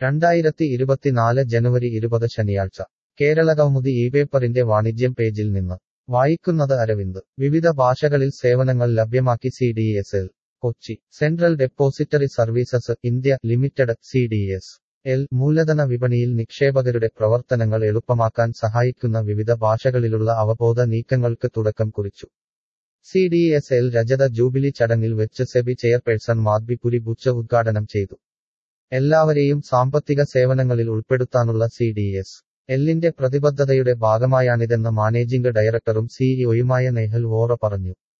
രണ്ടായിരത്തി ഇരുപത്തിനാല് ജനുവരി ഇരുപത് ശനിയാഴ്ച കേരളകൗമുദി ഈ പേപ്പറിന്റെ വാണിജ്യം പേജിൽ നിന്ന് വായിക്കുന്നത് അരവിന്ദ് വിവിധ ഭാഷകളിൽ സേവനങ്ങൾ ലഭ്യമാക്കി C D S L Kochi central depository services India limited C D S L മൂലധന വിപണിയിൽ നിക്ഷേപകരുടെ പ്രവർത്തനങ്ങൾ എളുപ്പമാക്കാൻ സഹായിക്കുന്ന വിവിധ ഭാഷകളിലുള്ള അവബോധ നീക്കങ്ങൾക്ക് തുടക്കം കുറിച്ചു സി ഡി എസ് എൽ രജത ജൂബിലി ചടങ്ങിൽ വെച്ച് സെബി ചെയർപേഴ്സൺ മാദ്ബി പുരി ബുച്ച ഉദ്ഘാടനം ചെയ്തു എല്ലാവരെയും സാമ്പത്തിക സേവനങ്ങളിൽ ഉൾപ്പെടുത്താനുള്ള സി ഡി എസ് എല്ലിന്റെ പ്രതിബദ്ധതയുടെ ഭാഗമായാണിതെന്ന് മാനേജിംഗ് ഡയറക്ടറും സിഇഒയുമായ നെഹൽ വോറ പറഞ്ഞു